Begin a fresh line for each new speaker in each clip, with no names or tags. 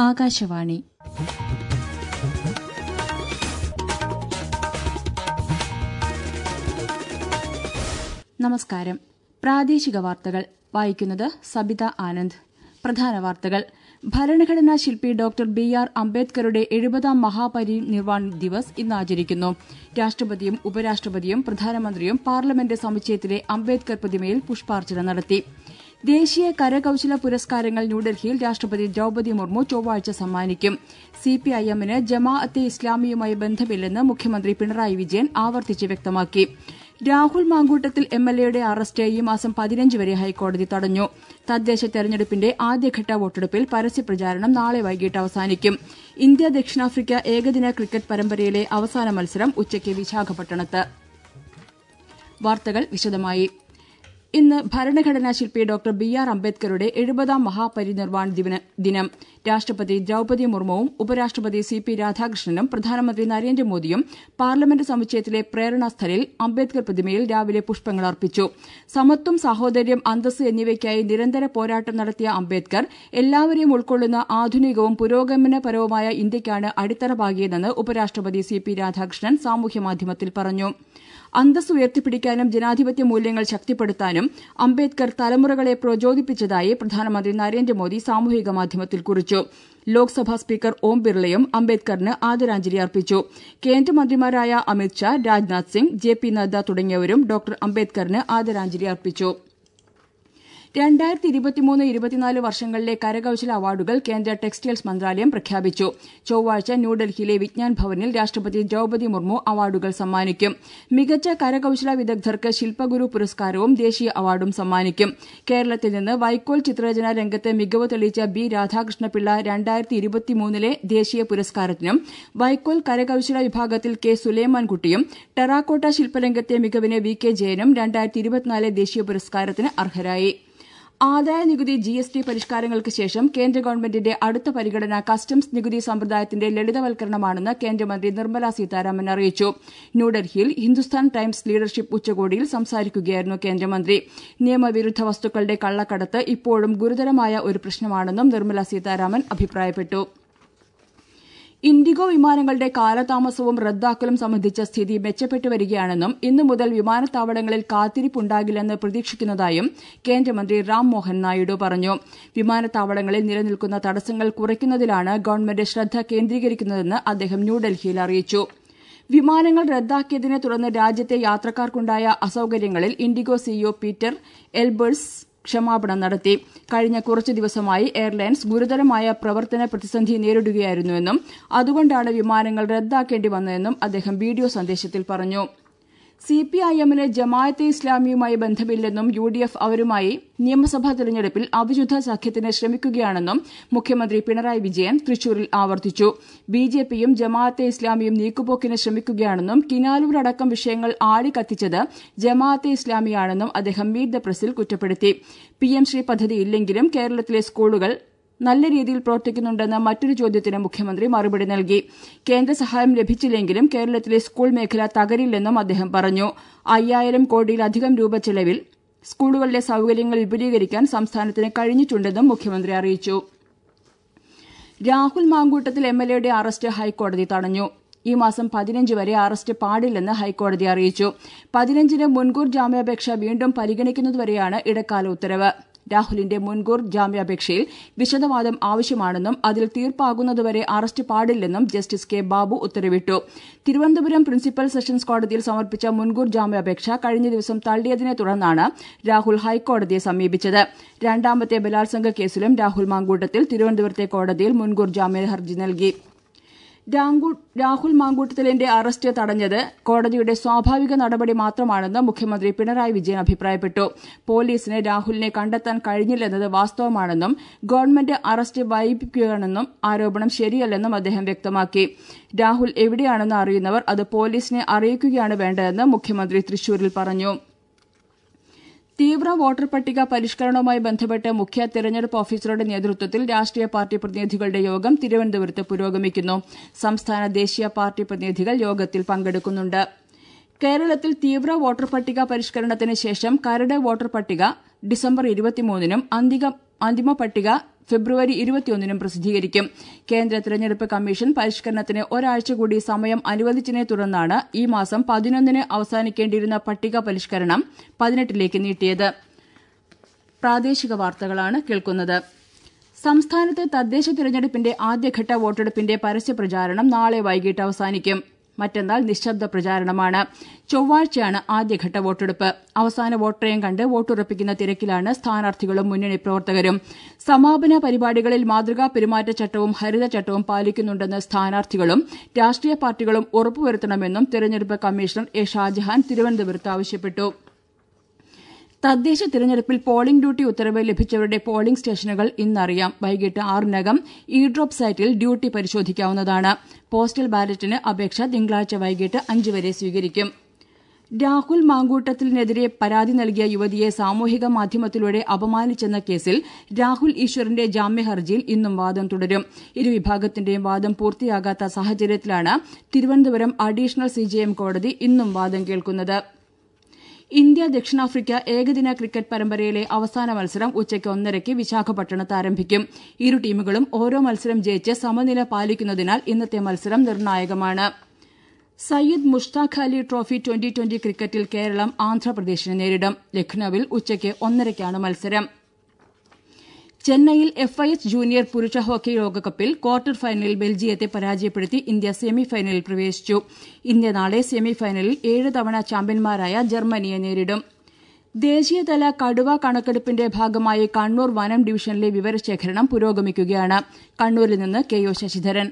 ആകാശവാണി നമസ്കാരം പ്രാദേശിക വാർത്തകൾ വായിക്കുന്നത് സബിത ആനന്ദ് പ്രധാന വാർത്തകൾ ഭരണഘടനാ ശില്പി ഡോക്ടർ ബി ആർ അംബേദ്കറുടെ എഴുപതാം മഹാപരിനിർവാൺ ദിവസ് ഇന്ന് ആചരിക്കുന്നു രാഷ്ട്രപതിയും ഉപരാഷ്ട്രപതിയും പ്രധാനമന്ത്രിയും പാർലമെന്റ് സമുച്ചയത്തിലെ അംബേദ്കർ പ്രതിമയിൽ പുഷ്പാർച്ചന നടത്തി ദേശീയ കരകൌശല പുരസ്കാരങ്ങൾ ന്യൂഡൽഹിയിൽ രാഷ്ട്രപതി ദ്രൌപതി മുർമു ചൊവ്വാഴ്ച സമ്മാനിക്കും സിപിഐഎമ്മിന് ജമാഅത്തെ ഇസ്ലാമിയുമായി ബന്ധമില്ലെന്ന് മുഖ്യമന്ത്രി പിണറായി വിജയൻ ആവർത്തിച്ച് വ്യക്തമാക്കി രാഹുൽ മാങ്കൂട്ടത്തിൽ എംഎൽഎയുടെ അറസ്റ്റ് ഈ മാസം പതിനഞ്ച് വരെ ഹൈക്കോടതി തടഞ്ഞു തദ്ദേശ തെരഞ്ഞെടുപ്പിന്റെ ആദ്യഘട്ട വോട്ടെടുപ്പിൽ പരസ്യപ്രചാരണം നാളെ വൈകിട്ട് അവസാനിക്കും ഇന്ത്യ ദക്ഷിണാഫ്രിക്ക ഏകദിന ക്രിക്കറ്റ് പരമ്പരയിലെ അവസാന മത്സരം ഉച്ചയ്ക്ക് വിശാഖപട്ടണത്ത് വാർത്തകൾ വിശദമായി ഇന്ന് ഭരണഘടനാ ശില്പി ഡോക്ടർ ബി ആർ അംബേദ്കറുടെ എഴുപതാം മഹാപരിനിർവാൺ ദിനം രാഷ്ട്രപതി ദ്രൌപതി മുർമുവും ഉപരാഷ്ട്രപതി സി പി രാധാകൃഷ്ണനും പ്രധാനമന്ത്രി നരേന്ദ്രമോദിയും പാർലമെന്റ് സമുച്ചയത്തിലെ പ്രേരണാസ്ഥലിൽ അംബേദ്കർ പ്രതിമയിൽ രാവിലെ പുഷ്പങ്ങൾ അർപ്പിച്ചു സമത്വം സാഹോദര്യം അന്തസ് എന്നിവയ്ക്കായി നിരന്തര പോരാട്ടം നടത്തിയ അംബേദ്കർ എല്ലാവരെയും ഉൾക്കൊള്ളുന്ന ആധുനികവും പുരോഗമനപരവുമായ ഇന്ത്യയ്ക്കാണ് അടിത്തറ പാകിയതെന്ന് ഉപരാഷ്ട്രപതി സി പി രാധാകൃഷ്ണൻ സാമൂഹ്യമാധ്യമത്തിൽ പറഞ്ഞു അന്തസ് ഉയർത്തിപ്പിടിക്കാനും ജനാധിപത്യ മൂല്യങ്ങൾ ശക്തിപ്പെടുത്താനും അംബേദ്കർ തലമുറകളെ പ്രചോദിപ്പിച്ചതായി പ്രധാനമന്ത്രി നരേന്ദ്രമോദി സാമൂഹിക മാധ്യമത്തിൽ കുറിച്ചു ലോക്സഭാ സ്പീക്കർ ഓം ബിർളയും അംബേദ്കറിന് ആദരാഞ്ജലി അർപ്പിച്ചു കേന്ദ്രമന്ത്രിമാരായ അമിത്ഷാ രാജ്നാഥ് സിംഗ് ജെ പി നദ്ദ തുടങ്ങിയവരും ഡോക്ടർ അംബേദ്കറിന് ആദരാഞ്ജലി അർപ്പിച്ചു രണ്ടായിരത്തി ഇരുപത്തിമൂന്ന് ഇരുപത്തിനാല് വർഷങ്ങളിലെ കരകൌശല അവാർഡുകൾ കേന്ദ്ര ടെക്സ്റ്റൈൽസ് മന്ത്രാലയം പ്രഖ്യാപിച്ചു ചൊവ്വാഴ്ച ന്യൂഡൽഹിയിലെ വിജ്ഞാൻ ഭവനിൽ രാഷ്ട്രപതി ദ്രൌപതി മുർമു അവാർഡുകൾ സമ്മാനിക്കും മികച്ച കരകൌശല വിദഗ്ധർക്ക് ശില്പഗുരു പുരസ്കാരവും ദേശീയ അവാർഡും സമ്മാനിക്കും കേരളത്തിൽ നിന്ന് വൈക്കോൽ ചിത്രരചനാ രംഗത്ത് മികവ് തെളിയിച്ച ബി രാധാകൃഷ്ണപിള്ള രണ്ടായിരത്തി ഇരുപത്തിമൂന്നിലെ ദേശീയ പുരസ്കാരത്തിനും വൈക്കോൽ കരകൌശല വിഭാഗത്തിൽ കെ സുലൈമാൻകുട്ടിയും ടെറാക്കോട്ട ശില്പരംഗത്തെ മികവിന് വി കെ ജയനും രണ്ടായിരത്തി ഇരുപത്തിനാല് ദേശീയ പുരസ്കാരത്തിന് അർഹരായി ആദായ നികുതി ജി എസ് ടി പരിഷ്കാരങ്ങൾക്ക് ശേഷം കേന്ദ്ര ഗവൺമെന്റിന്റെ അടുത്ത പരിഗണന കസ്റ്റംസ് നികുതി സമ്പ്രദായത്തിന്റെ ലളിതവൽക്കരണമാണെന്ന് കേന്ദ്രമന്ത്രി നിർമ്മല സീതാരാമൻ അറിയിച്ചു ന്യൂഡൽഹിയിൽ ഹിന്ദുസ്ഥാൻ ടൈംസ് ലീഡർഷിപ്പ് ഉച്ചകോടിയിൽ സംസാരിക്കുകയായിരുന്നു കേന്ദ്രമന്ത്രി നിയമവിരുദ്ധ വസ്തുക്കളുടെ കള്ളക്കടത്ത് ഇപ്പോഴും ഗുരുതരമായ ഒരു പ്രശ്നമാണെന്നും നിർമ്മല സീതാരാമൻ അഭിപ്രായപ്പെട്ടു ഇൻഡിഗോ വിമാനങ്ങളുടെ കാലതാമസവും റദ്ദാക്കലും സംബന്ധിച്ച സ്ഥിതി മെച്ചപ്പെട്ടു വരികയാണെന്നും ഇന്നു മുതൽ വിമാനത്താവളങ്ങളിൽ കാത്തിരിപ്പുണ്ടാകില്ലെന്ന് പ്രതീക്ഷിക്കുന്നതായും കേന്ദ്രമന്ത്രി റാം മോഹൻ നായിഡു പറഞ്ഞു വിമാനത്താവളങ്ങളിൽ നിലനിൽക്കുന്ന തടസ്സങ്ങൾ കുറയ്ക്കുന്നതിലാണ് ഗവൺമെന്റ് ശ്രദ്ധ കേന്ദ്രീകരിക്കുന്നതെന്ന് അദ്ദേഹം ന്യൂഡൽഹിയിൽ അറിയിച്ചു വിമാനങ്ങൾ റദ്ദാക്കിയതിനെ തുടർന്ന് രാജ്യത്തെ യാത്രക്കാർക്കുണ്ടായ അസൌകര്യങ്ങളിൽ ഇൻഡിഗോ സിഇഒ പീറ്റർ എൽബേഴ്സ് ക്ഷമാപണം നടത്തി കഴിഞ്ഞ കുറച്ചു ദിവസമായി എയർലൈൻസ് ഗുരുതരമായ പ്രവർത്തന പ്രതിസന്ധി നേരിടുകയായിരുന്നുവെന്നും അതുകൊണ്ടാണ് വിമാനങ്ങൾ റദ്ദാക്കേണ്ടി വന്നതെന്നും അദ്ദേഹം വീഡിയോ സന്ദേശത്തിൽ പറഞ്ഞു സിപിഐഎമ്മിന് ജമാഅത്തെ ഇസ്ലാമിയുമായി ബന്ധമില്ലെന്നും യു ഡി എഫ് അവരുമായി നിയമസഭാ തെരഞ്ഞെടുപ്പിൽ അവിശുദ്ധ സഖ്യത്തിന് ശ്രമിക്കുകയാണെന്നും മുഖ്യമന്ത്രി പിണറായി വിജയൻ തൃശൂരിൽ ആവർത്തിച്ചു ബി ജെ പിയും ജമാഅത്തെ ഇസ്ലാമിയും നീക്കുപോക്കിന് ശ്രമിക്കുകയാണെന്നും കിനാലൂർ അടക്കം വിഷയങ്ങൾ ആളിക്കത്തിച്ചത് ജമാഅത്തെ ഇസ്ലാമിയാണെന്നും അദ്ദേഹം മീറ്റ് ദ പ്രസിൽ കുറ്റപ്പെടുത്തി പി എം ശ്രീ പദ്ധതി ഇല്ലെങ്കിലും കേരളത്തിലെ സ്കൂളുകൾ നല്ല രീതിയിൽ പ്രവർത്തിക്കുന്നുണ്ടെന്ന മറ്റൊരു ചോദ്യത്തിന് മുഖ്യമന്ത്രി മറുപടി നൽകി കേന്ദ്ര സഹായം ലഭിച്ചില്ലെങ്കിലും കേരളത്തിലെ സ്കൂൾ മേഖല തകരില്ലെന്നും അദ്ദേഹം പറഞ്ഞു അയ്യായിരം കോടിയിലധികം രൂപ ചെലവിൽ സ്കൂളുകളിലെ സൌകര്യങ്ങൾ വിപുലീകരിക്കാൻ സംസ്ഥാനത്തിന് കഴിഞ്ഞിട്ടുണ്ടെന്നും മുഖ്യമന്ത്രി അറിയിച്ചു രാഹുൽ മാങ്കൂട്ടത്തിൽ എംഎൽഎയുടെ അറസ്റ്റ് ഹൈക്കോടതി തടഞ്ഞു ഈ മാസം പതിനഞ്ച് വരെ അറസ്റ്റ് പാടില്ലെന്ന് ഹൈക്കോടതി അറിയിച്ചു പതിനഞ്ചിന് മുൻകൂർ ജാമ്യാപേക്ഷ വീണ്ടും പരിഗണിക്കുന്നതുവരെയാണ് ഇടക്കാല ഉത്തരവ് രാഹുലിന്റെ മുൻകൂർ ജാമ്യാപേക്ഷയിൽ വിശദവാദം ആവശ്യമാണെന്നും അതിൽ തീർപ്പാകുന്നതുവരെ അറസ്റ്റ് പാടില്ലെന്നും ജസ്റ്റിസ് കെ ബാബു ഉത്തരവിട്ടു തിരുവനന്തപുരം പ്രിൻസിപ്പൽ സെഷൻസ് കോടതിയിൽ സമർപ്പിച്ച മുൻകൂർ ജാമ്യാപേക്ഷ കഴിഞ്ഞ ദിവസം തള്ളിയതിനെ തുടർന്നാണ് രാഹുൽ ഹൈക്കോടതിയെ സമീപിച്ചത് രണ്ടാമത്തെ ബലാത്സംഗ കേസിലും രാഹുൽ മാങ്കൂട്ടത്തിൽ തിരുവനന്തപുരത്തെ കോടതിയിൽ മുൻകൂർ ജാമ്യ ഹർജി നൽകി രാഹുൽ മാങ്കൂട്ടത്തിലിന്റെ അറസ്റ്റ് തടഞ്ഞത് കോടതിയുടെ സ്വാഭാവിക നടപടി മാത്രമാണെന്ന് മുഖ്യമന്ത്രി പിണറായി വിജയൻ അഭിപ്രായപ്പെട്ടു പോലീസിന് രാഹുലിനെ കണ്ടെത്താൻ കഴിഞ്ഞില്ലെന്നത് വാസ്തവമാണെന്നും ഗവൺമെന്റ് അറസ്റ്റ് വൈകിപ്പിക്കുകയാണെന്നും ആരോപണം ശരിയല്ലെന്നും അദ്ദേഹം വ്യക്തമാക്കി രാഹുൽ എവിടെയാണെന്ന് അറിയുന്നവർ അത് പോലീസിനെ അറിയിക്കുകയാണ് വേണ്ടതെന്ന് മുഖ്യമന്ത്രി തൃശൂരിൽ പറഞ്ഞു തീവ്ര വോട്ടർ പട്ടിക പരിഷ്കരണവുമായി ബന്ധപ്പെട്ട് മുഖ്യ തെരഞ്ഞെടുപ്പ് ഓഫീസറുടെ നേതൃത്വത്തിൽ രാഷ്ട്രീയ പാർട്ടി പ്രതിനിധികളുടെ യോഗം തിരുവനന്തപുരത്ത് പുരോഗമിക്കുന്നു സംസ്ഥാന ദേശീയ പാർട്ടി പ്രതിനിധികൾ യോഗത്തിൽ പങ്കെടുക്കുന്നുണ്ട് കേരളത്തിൽ തീവ്ര വോട്ടർ പട്ടിക പരിഷ്കരണത്തിന് ശേഷം കരട് വോട്ടർ പട്ടിക ഡിസംബർ ഇരുപത്തിമൂന്നിനും അന്തിക അന്തിമ പട്ടിക ഫെബ്രുവരി ഇരുപത്തിയൊന്നിനും പ്രസിദ്ധീകരിക്കും കേന്ദ്ര തെരഞ്ഞെടുപ്പ് കമ്മീഷൻ പരിഷ്കരണത്തിന് ഒരാഴ്ച കൂടി സമയം അനുവദിച്ചതിനെ തുടർന്നാണ് ഈ മാസം പതിനൊന്നിന് അവസാനിക്കേണ്ടിയിരുന്ന പട്ടിക പരിഷ്കരണം പതിനെട്ടിലേക്ക് നീട്ടിയത് പ്രാദേശിക വാർത്തകളാണ് കേൾക്കുന്നത് സംസ്ഥാനത്ത് തദ്ദേശ തിരഞ്ഞെടുപ്പിന്റെ ആദ്യഘട്ട വോട്ടെടുപ്പിന്റെ പരസ്യപ്രചാരണം നാളെ വൈകിട്ട് അവസാനിക്കും മറ്റന്നാൾ നിശബ്ദ പ്രചാരണമാണ് ചൊവ്വാഴ്ചയാണ് ആദ്യഘട്ട വോട്ടെടുപ്പ് അവസാന വോട്ടറേയും കണ്ട് വോട്ടുറപ്പിക്കുന്ന തിരക്കിലാണ് സ്ഥാനാർത്ഥികളും മുന്നണി പ്രവർത്തകരും സമാപന പരിപാടികളിൽ മാതൃകാ പെരുമാറ്റച്ചട്ടവും ഹരിതചട്ടവും പാലിക്കുന്നുണ്ടെന്ന് സ്ഥാനാർത്ഥികളും രാഷ്ട്രീയ പാർട്ടികളും ഉറപ്പുവരുത്തണമെന്നും തെരഞ്ഞെടുപ്പ് കമ്മീഷണർ എ ഷാജഹാൻ തിരുവനന്തപുരത്ത് ആവശ്യപ്പെട്ടു തദ്ദേശ തിരഞ്ഞെടുപ്പിൽ പോളിംഗ് ഡ്യൂട്ടി ഉത്തരവ് ലഭിച്ചവരുടെ പോളിംഗ് സ്റ്റേഷനുകൾ ഇന്നറിയാം വൈകിട്ട് ആറിനകം ഇ ഡ്രോപ്പ് സൈറ്റിൽ ഡ്യൂട്ടി പരിശോധിക്കാവുന്നതാണ് പോസ്റ്റൽ ബാലറ്റിന് അപേക്ഷ തിങ്കളാഴ്ച വൈകിട്ട് അഞ്ച് വരെ സ്വീകരിക്കും രാഹുൽ മാങ്കൂട്ടത്തിനെതിരെ പരാതി നൽകിയ യുവതിയെ സാമൂഹിക മാധ്യമത്തിലൂടെ അപമാനിച്ചെന്ന കേസിൽ രാഹുൽ ഈശ്വറിന്റെ ജാമ്യഹർജിയിൽ ഇന്നും വാദം തുടരും ഇരുവിഭാഗത്തിന്റെയും വാദം പൂർത്തിയാകാത്ത സാഹചര്യത്തിലാണ് തിരുവനന്തപുരം അഡീഷണൽ സിജെഎം കോടതി ഇന്നും വാദം കേൾക്കുന്നത് ഇന്ത്യ ദക്ഷിണാഫ്രിക്ക ഏകദിന ക്രിക്കറ്റ് പരമ്പരയിലെ അവസാന മത്സരം ഉച്ചയ്ക്ക് ഒന്നരയ്ക്ക് വിശാഖപട്ടണത്ത് ആരംഭിക്കും ഇരു ടീമുകളും ഓരോ മത്സരം ജയിച്ച് സമനില പാലിക്കുന്നതിനാൽ ഇന്നത്തെ മത്സരം നിർണായകമാണ് Syed Mushtaq Ali trophy twenty twenty ക്രിക്കറ്റിൽ കേരളം ആന്ധ്രാപ്രദേശിനെ നേരിടും ലഖ്നൌവിൽ ഉച്ചയ്ക്ക് ഒന്നരയ്ക്കാണ് മത്സരം ചെന്നൈയിൽ എഫ് ഐ എച്ച് ജൂനിയർ പുരുഷ ഹോക്കി ലോകകപ്പിൽ ക്വാർട്ടർ ഫൈനലിൽ ബെൽജിയത്തെ പരാജയപ്പെടുത്തി ഇന്ത്യ സെമിഫൈനലിൽ പ്രവേശിച്ചു ഇന്ത്യ നാളെ സെമിഫൈനലിൽ ഏഴ് തവണ ചാമ്പ്യന്മാരായ ജർമ്മനിയെ നേരിടും ദേശീയതല കടുവ കണക്കെടുപ്പിന്റെ ഭാഗമായി കണ്ണൂർ വനം ഡിവിഷനിലെ വിവരശേഖരണം പുരോഗമിക്കുകയാണ് കണ്ണൂരിൽ നിന്ന് കെ ഒ ശശിധരൻ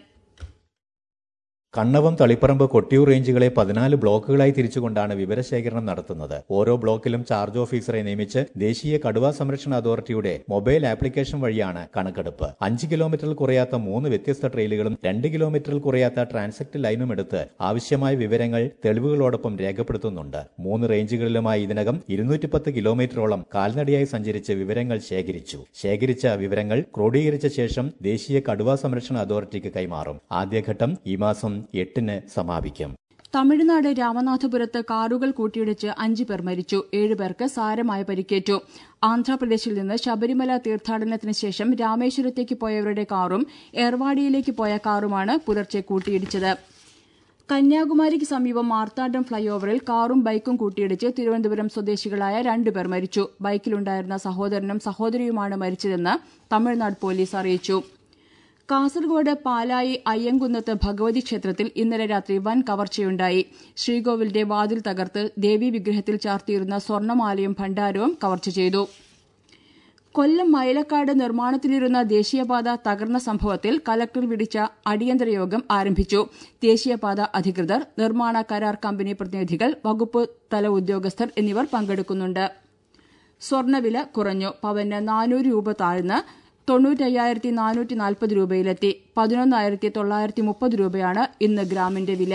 കണ്ണവം തളിപ്പറമ്പ് കൊട്ടിയൂർ റേഞ്ചുകളെ പതിനാല് ബ്ലോക്കുകളായി തിരിച്ചുകൊണ്ടാണ് വിവരശേഖരണം നടത്തുന്നത് ഓരോ ബ്ലോക്കിലും ചാർജ് ഓഫീസറെ നിയമിച്ച് ദേശീയ കടുവാ സംരക്ഷണ അതോറിറ്റിയുടെ മൊബൈൽ ആപ്ലിക്കേഷൻ വഴിയാണ് കണക്കെടുപ്പ് അഞ്ച് കിലോമീറ്ററിൽ കുറയാത്ത മൂന്ന് വ്യത്യസ്ത ട്രെയിലുകളും രണ്ട് കിലോമീറ്ററിൽ കുറയാത്ത ട്രാൻസെക്ട് ലൈനും എടുത്ത് ആവശ്യമായ വിവരങ്ങൾ തെളിവുകളോടൊപ്പം രേഖപ്പെടുത്തുന്നുണ്ട് മൂന്ന് റേഞ്ചുകളിലുമായി ഇതിനകം ഇരുന്നൂറ്റിപ്പത്ത് കിലോമീറ്ററോളം കാൽനടയായി സഞ്ചരിച്ച് വിവരങ്ങൾ ശേഖരിച്ചു ശേഖരിച്ച വിവരങ്ങൾ ക്രോഡീകരിച്ച ശേഷം ദേശീയ കടുവാ സംരക്ഷണ അതോറിറ്റിക്ക് കൈമാറും ആദ്യഘട്ടം ഈ മാസം എട്ടിന് സമാപിക്കും
തമിഴ്നാട് രാമനാഥപുരത്ത് കാറുകൾ കൂട്ടിയിടിച്ച് അഞ്ചു പേർ മരിച്ചു ഏഴുപേർക്ക് സാരമായ പരിക്കേറ്റു ആന്ധ്രാപ്രദേശിൽ നിന്ന് ശബരിമല തീർത്ഥാടനത്തിന് ശേഷം രാമേശ്വരത്തേക്ക് പോയവരുടെ കാറും ഏർവാടിയിലേക്ക് പോയ കാറുമാണ് പുലർച്ചെ കൂട്ടിയിടിച്ചത് കന്യാകുമാരിക്ക് സമീപം മാർത്താണ്ഡം ഫ്ളൈഓവറിൽ കാറും ബൈക്കും കൂട്ടിയിടിച്ച് തിരുവനന്തപുരം സ്വദേശികളായ രണ്ടുപേർ മരിച്ചു ബൈക്കിലുണ്ടായിരുന്ന സഹോദരനും സഹോദരിയുമാണ് മരിച്ചതെന്ന് തമിഴ്നാട് പോലീസ് അറിയിച്ചു കാസർഗോഡ് പാലായി അയ്യങ്കുന്നത്ത് ഭഗവതി ക്ഷേത്രത്തിൽ ഇന്നലെ രാത്രി വൻ കവർച്ചയുണ്ടായി ശ്രീകോവിലിന്റെ വാതിൽ തകർത്ത് ദേവീ വിഗ്രഹത്തിൽ ചാർത്തിയിരുന്ന സ്വർണമാലയും ഭണ്ഡാരവും കവർച്ച ചെയ്തു കൊല്ലം മൈലക്കാട് നിർമ്മാണത്തിലിരുന്ന ദേശീയപാത തകർന്ന സംഭവത്തിൽ കലക്ടർ വിളിച്ച അടിയന്തര യോഗം ആരംഭിച്ചു ദേശീയപാത അധികൃതർ നിർമ്മാണ കരാർ കമ്പനി പ്രതിനിധികൾ വകുപ്പ് തല ഉദ്യോഗസ്ഥർ എന്നിവർ പങ്കെടുക്കുന്നുണ്ട് സ്വർണ്ണവില കുറഞ്ഞു പവന് നാനൂറ് രൂപ താഴ്ന്ന് തൊണ്ണൂറ്റയ്യായിരത്തി നാനൂറ്റി നാൽപ്പത് രൂപയിലെത്തി പതിനൊന്നായിരത്തി തൊള്ളായിരത്തി മുപ്പത് രൂപയാണ് ഇന്ന് ഗ്രാമിന്റെ വില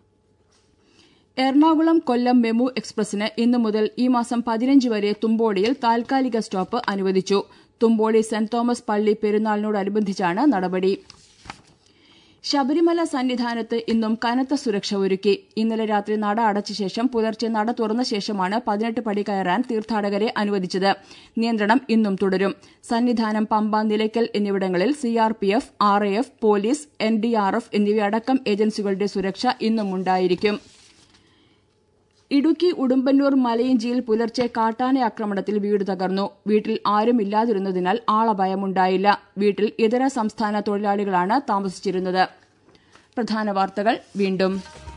എറണാകുളം കൊല്ലം മെമു എക്സ്പ്രസിന് ഇന്നു മുതൽ ഈ മാസം പതിനഞ്ച് വരെ തുമ്പോളിയിൽ താൽക്കാലിക സ്റ്റോപ്പ് അനുവദിച്ചു തുമ്പോളി സെന്റ് തോമസ് പള്ളി പെരുന്നാളിനോടനുബന്ധിച്ചാണ് നടപടി ശബരിമല സന്നിധാനത്ത് ഇന്നും കനത്ത സുരക്ഷ ഒരുക്കി ഇന്നലെ രാത്രി നട അടച്ച ശേഷം പുലർച്ചെ നട തുറന്ന ശേഷമാണ് പതിനെട്ട് പടി കയറാൻ തീർത്ഥാടകരെ അനുവദിച്ചത് നിയന്ത്രണം ഇന്നും തുടരും സന്നിധാനം പമ്പ നിലയ്ക്കൽ എന്നിവിടങ്ങളിൽ സിആർപിഎഫ് ആർഎഎഫ് പോലീസ് എൻഡിആർഎഫ് എന്നിവയടക്കം ഏജൻസികളുടെ സുരക്ഷ ഇന്നും ഉണ്ടായിരിക്കും ഇടുക്കി ഉടുമ്പന്നൂർ മലയിഞ്ചിയിൽ പുലർച്ചെ കാട്ടാന ആക്രമണത്തിൽ വീട് തകർന്നു വീട്ടിൽ ആരുമില്ലാതിരുന്നതിനാൽ ആളഭയമുണ്ടായില്ല വീട്ടിൽ ഇതര സംസ്ഥാന തൊഴിലാളികളാണ് താമസിച്ചിരുന്നത് പ്രധാന വാർത്തകൾ വീണ്ടും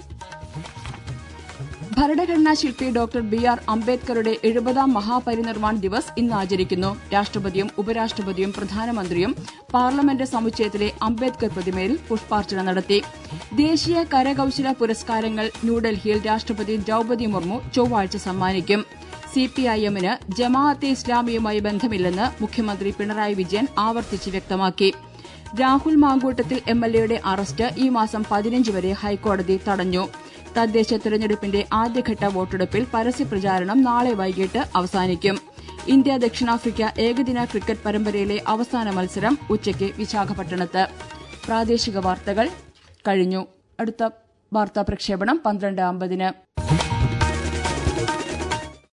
ഭരണഘടനാ ശില്പി ഡോക്ടർ ബി ആർ അംബേദ്കറുടെ എഴുപതാം മഹാപരിനിർവാൺ ദിവസ് ഇന്ന് ആചരിക്കുന്നു രാഷ്ട്രപതിയും ഉപരാഷ്ട്രപതിയും പ്രധാനമന്ത്രിയും പാർലമെന്റ് സമുച്ചയത്തിലെ അംബേദ്കർ പ്രതിമയിൽ പുഷ്പാർച്ചന നടത്തി ദേശീയ കരകൌശല പുരസ്കാരങ്ങൾ ന്യൂഡൽഹിയിൽ രാഷ്ട്രപതി ദ്രൌപതി മുർമു ചൊവ്വാഴ്ച സമ്മാനിക്കും സിപിഐഎമ്മിന് ജമാഅത്തെ ഇസ്ലാമിയുമായി ബന്ധമില്ലെന്ന് മുഖ്യമന്ത്രി പിണറായി വിജയൻ ആവർത്തിച്ച് വ്യക്തമാക്കി രാഹുൽ മാങ്കൂട്ടത്തിൽ എംഎൽഎയുടെ അറസ്റ്റ് ഈ മാസം പതിനഞ്ച് വരെ ഹൈക്കോടതി തടഞ്ഞു തദ്ദേശ തെരഞ്ഞെടുപ്പിന്റെ ആദ്യഘട്ട വോട്ടെടുപ്പിൽ പരസ്യപ്രചാരണം നാളെ വൈകിട്ട് അവസാനിക്കും ഇന്ത്യ ദക്ഷിണാഫ്രിക്ക ഏകദിന ക്രിക്കറ്റ് പരമ്പരയിലെ അവസാന മത്സരം ഉച്ചയ്ക്ക് വിശാഖപട്ടണത്ത് പ്രാദേശിക വാർത്തകൾ കഴിഞ്ഞു അടുത്ത വാർത്താ പ്രക്ഷേപണം പന്ത്രണ്ട് അമ്പതിന്